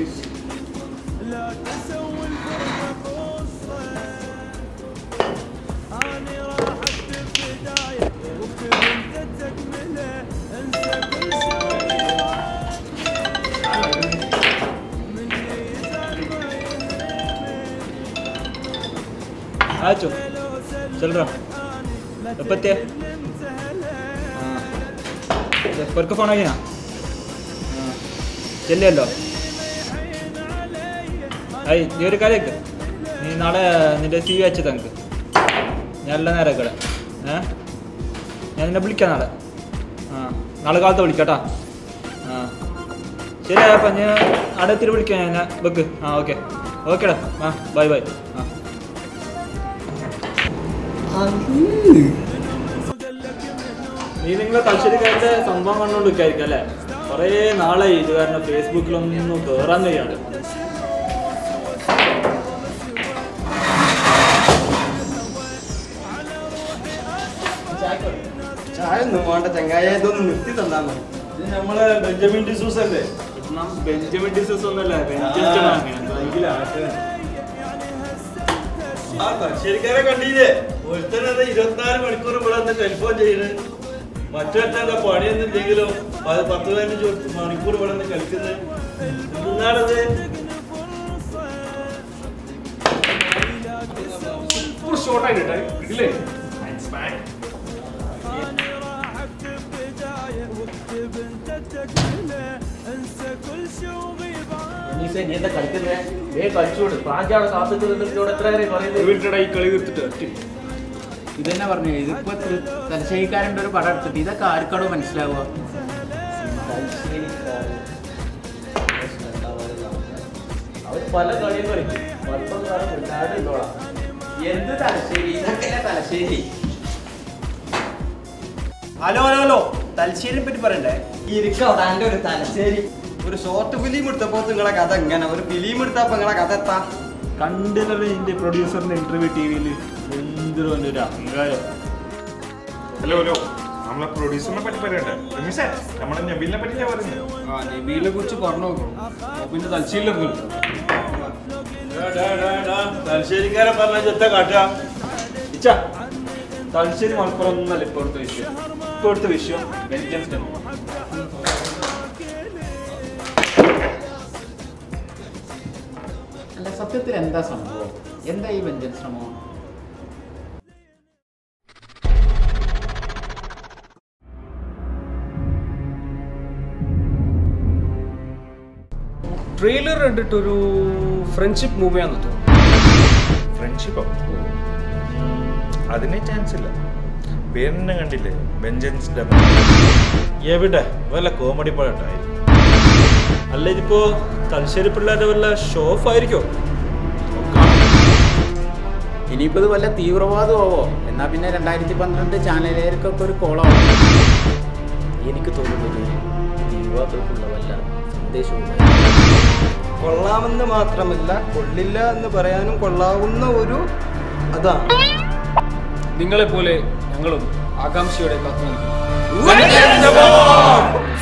ಆಯ್ತು ಚಲ್ರ ಎಪ್ಪತ್ತೇ ಹಾಂ പെർക്ക് ഫോൺ ആക്കിനാ ചെല്ലല്ലോ ഐ നീ ഒരു കാര്യക്ക് നീ നാളെ നിന്റെ സി വി അയച്ചു തനിക്ക് ഞാൻ എല്ലാ നേരം ഇവിടെ ഏ ഞാൻ നിന്നെ വിളിക്കാം നാളെ ആ നാളെ കാലത്ത് വിളിക്കാട്ടാ ആ ശരി അപ്പം ഞാൻ അവിടെ എത്തിരി വിളിക്കാം ഞാൻ വെക്ക് ആ ഓക്കെ ഓക്കേടാ ആ ബൈ ബൈ ആ നീ നിങ്ങളെ തലശ്ശേരിക്കാരുടെ സംഭവം കണ്ടുകൊണ്ടിരിക്കായിരിക്കും അല്ലേ കുറേ നാളായി ഇത് കാരണം ഫേസ്ബുക്കിലൊന്നും കയറാൻ കഴിയാണ്ട് ചായ ഒന്നും വേണ്ട ചങ്ങായ ഇതൊന്ന് നിർത്തി തന്നാ മതി ഇത് നമ്മളെ ബെഞ്ചമിൻ ഡിസൂസ് അല്ലേ ബെഞ്ചമിൻ ഡിസൂസ് ഒന്നല്ല ആ തലശ്ശേരിക്കാരെ കണ്ടില്ലേ ഒരുത്തനത് ഇരുപത്തിനാല് മണിക്കൂർ ഇവിടെ വന്ന് ടെലിഫോൺ ചെയ്യുന്നത് മറ്റൊരുത്തന്റെ പണിയൊന്നും ഇല്ലെങ്കിലും അത് പത്ത് പതിനഞ്ച് മണിക്കൂർ ഇവിടെ നിന്ന് കളിക്കുന്നത് എന്നാണത് ഷോർട്ടായിട്ട് ഇല്ലേ നീ എന്താ കളിക്കുന്നേ വേ കളിച്ചോട് പ്രാഞ്ചാടെ കാത്തിട്ട് നിന്നോട് എത്ര നേരം പറയുന്നത് ഈ കളി തീർത്തിട്ട് ഇതന്നെ പറഞ്ഞു ഇതിപ്പോ തലശ്ശേരിക്കാരൻ്റെ ഒരു പടം എടുത്തിട്ട് ഇതൊക്കെ ആർക്കാടോ മനസ്സിലാവുക അവർ പല കളിയും കളിക്കും പലപ്പം കാലം മുന്നാട് ഇന്നോളാം എന്ത് തലശ്ശേരി ഇതൊക്കെ തലശ്ശേരി ഹലോ ഹലോ ഹലോ തലശ്ശേരിയെ പറ്റി പറയണ്ടേ ഇരിക്കോടാൻ്റെ ഒരു തലശ്ശേരി ഒരു ഷോർട്ട് ഫിലിം എടുത്തപ്പോ നിങ്ങളെ കഥ എങ്ങനെ ഒരു ഫിലിം എടുത്തപ്പോ നിങ്ങളെ കഥ എത്താ കണ്ടില്ലേ ഇതിന്റെ പ്രൊഡ്യൂസറിന്റെ ഇന്റർവ്യൂ ടി വിയിൽ എന്തൊരു അവൻ്റെ ഒരു അഹങ്കാരം ഹലോ ഹലോ നമ്മളെ പ്രൊഡ്യൂസറിനെ പറ്റി പറയണ്ടേ രമേശേ നമ്മളെ നബീലിനെ പറ്റിയാ പറയുന്നത് ആ നബീലിനെ കുറിച്ച് പറഞ്ഞു നോക്കണം പിന്നെ തലശ്ശേരിയിലിറങ്ങും തലശ്ശേരിക്കാരെ പറഞ്ഞ ചെത്ത കാട്ടുക ഇച്ച തലശ്ശേരി മലപ്പുറം ഒന്നല്ല ഇപ്പോഴത്തെ വിഷയം ഇപ്പോഴത്തെ വിഷയം വെഞ്ചൻസ് ഡെമോ അല്ല സത്യത്തിൽ എന്താ സംഭവം എന്താ ഈ വ്യഞ്ജന ശ്രമം ട്രെയിലർ കണ്ടിട്ടൊരു ഫ്രണ്ട്ഷിപ്പ് മൂവിയാന്ന് തോന്നുന്നു ഫ്രണ്ട്ഷിപ്പോ അതിനെ ചാൻസ് ഇല്ല പേരിനെ കണ്ടില്ലേ വെഞ്ചൻസ് ഡെമോ എവിടെ വല്ല കോമഡി പടട്ടായി അല്ല ഇതിപ്പോ തലശ്ശേരി പിള്ളേരുടെ വല്ല ഷോ ഓഫ് ആയിരിക്കോ ഇനിയിപ്പോ ഇത് വല്ല തീവ്രവാദമാവോ എന്നാ പിന്നെ രണ്ടായിരത്തി പന്ത്രണ്ട് ചാനലുകാർക്കൊക്കെ ഒരു കോളാവും എനിക്ക് തോന്നുന്നത് യുവാക്കൾക്കുള്ള വല്ല സന്ദേശവും കൊള്ളാമെന്ന് മാത്രമല്ല കൊള്ളില്ല എന്ന് പറയാനും കൊള്ളാവുന്ന ഒരു അതാണ് നിങ്ങളെ പോലെ ഞങ്ങളും ആകാംക്ഷയോടെ കാത്തു നിൽക്കുന്നു